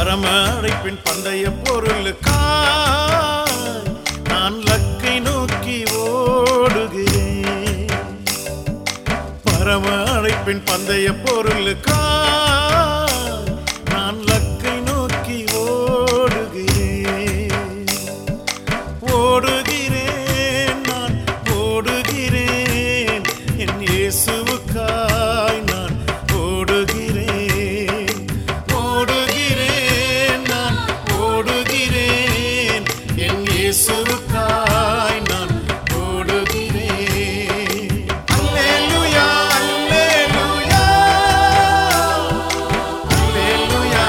பரம அழைப்பின் பந்தய பொருளுக்காய் நான் லக்கை நோக்கி ஓடுகிறேன் பரம அழைப்பின் பந்தய பொருளுக்காய் நான் லக்கை நோக்கி ஓடுகிறேன் ஓடுகிறேன் நான் ஓடுகிறேன் என் இயேசுவுக்காய் நான் ஓடுகிறேன் ஓடுகிறேன் நான் ஓடுகிறேன் என் இயேசுவுக்காய் நான் ஓடுகிறேன் அல்லேலூயா அல்லேலூயா அல்லேலூயா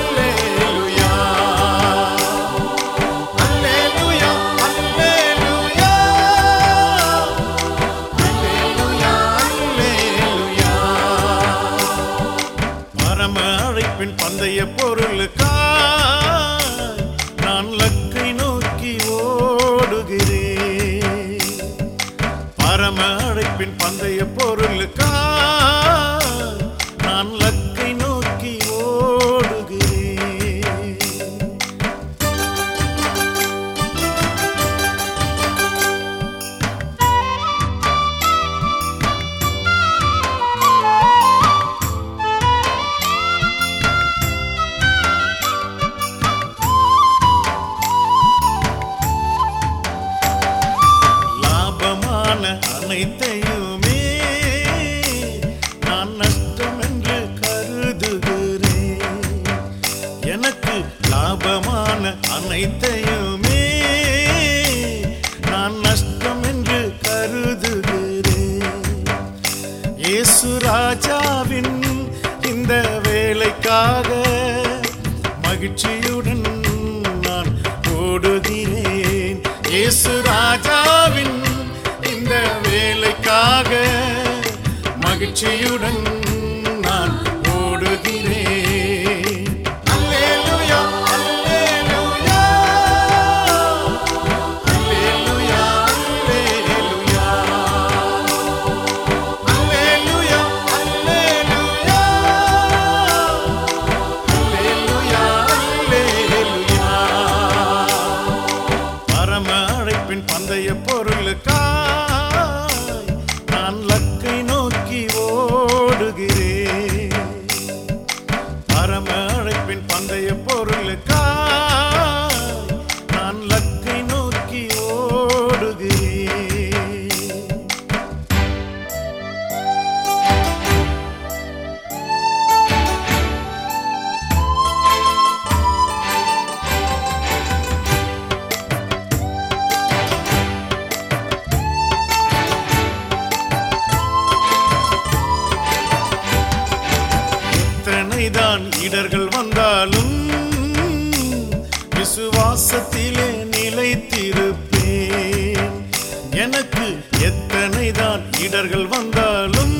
அல்லேலூயா அல்லேலூயா அல்லேலூயா அல்லேலூயா அல்லேலூயா பரம அழைப்பின் பந்தய பொருளுக்காய் நான் லக்கை நோக்கி ஓடுகிறேன் பரம அழைப்பின் பந்தய பொருளுக்காய் நான் லக்கை நோக்கி ஓடுகிறேன் லாபமான அனைத்தையுமே நான் நஷ்டம் என்று கருதுகிறேன் எனக்கு லாபமான அனைத்தையுமே நான் நஷ்டம் என்று கருதுகிறேன் இயேசு ராஜாவின் இந்த வேலைக்காக மகிழ்ச்சியுடன் நான் ஓடுகிறேன் இயேசு ராஜாவின் இந்த வேலைக்காக மகிழ்ச்சியுடன் நான் ஓடுகிறேன் அல்லேலூயா அல்லேலூயா அல்லேலூயா அல்லேலூயா அல்லேலூயா அல்லேலூயா அல்லேலூயா அல்லேலூயா பரம அழைப்பின் பந்தய பொருளுக்காய் நான் லக்கை நோக்கி ஓடுகிறேன் பரம அழைப்பின் பந்தய பொருளுக்காய் நான் லக்கை நோக்கி ஓடுகிறேன் எத்தனைதான் இடர்கள் வந்தாலும் விசுவாசத்திலே நிலைத்திருப்பேன் எனக்கு எத்தனைதான் இடர்கள் வந்தாலும்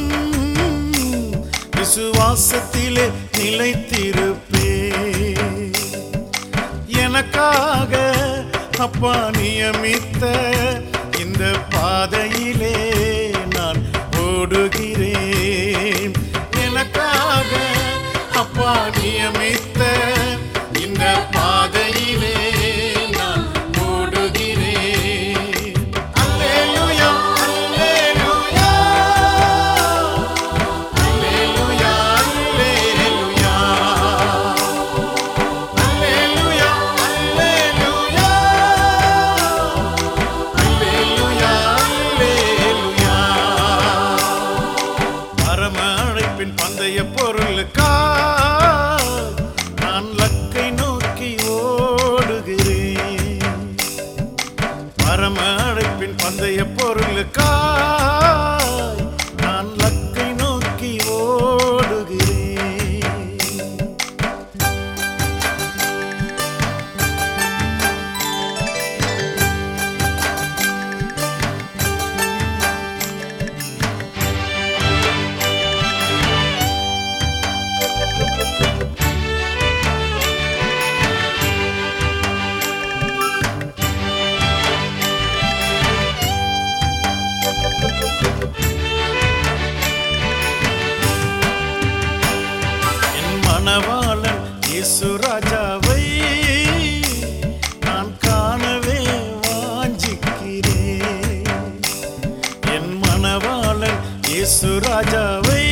விசுவாசத்திலே நிலைத்திருப்பேன் எனக்காக அப்பா நியமித்த இந்த பாதையிலே நான் ஓடுகிறேன் எனக்காக அப்பா நியமித்த இந்த பாதையிலே நான் ஓடுகிறேன் அல்லேலூயா அல்லேலூயா அல்லேலூயா அல்லேலூயா அல்லேலூயா அல்லேலூயா அல்லேலூயா பரம அழைப்பின் பந்தய பொருளுக்காய் நான் லக்கை நோக்கி ஓடுகிறேன் பரம அழைப்பின் பந்தய பொருளுக்காய் நான் லக்கை நோக்கி ஓடுகிறேன் ராஜாவை நான் காணவே வாஞ்சிக்கிறேன் என் மணவாளன் இயேசு ராஜாவை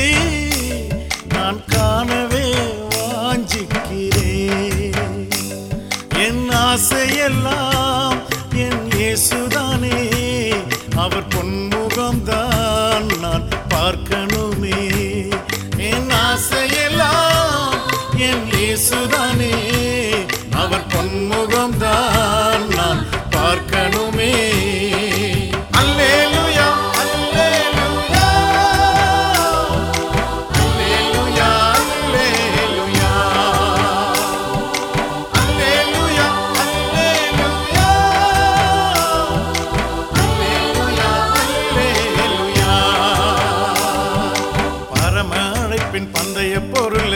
நான் காணவே வாஞ்சிக்கிறேன் என் ஆசையெல்லாம் என் இயேசுதானே அவர் பொன்முகம்தான் நான் பார்க்கணுமே என் ஆசையெல்லாம் என் இயேசுதானே அவர் பொன்முகம்தான் நான் பார்க்கணுமே அல்லேலூயா அல்லேலூயா அல்லேலூயா அல்லேலூயா அல்லேலூயா அல்லேலூயா அல்லேலூயா அல்லேலூயா பரம அழைப்பின் பந்தய பொருள்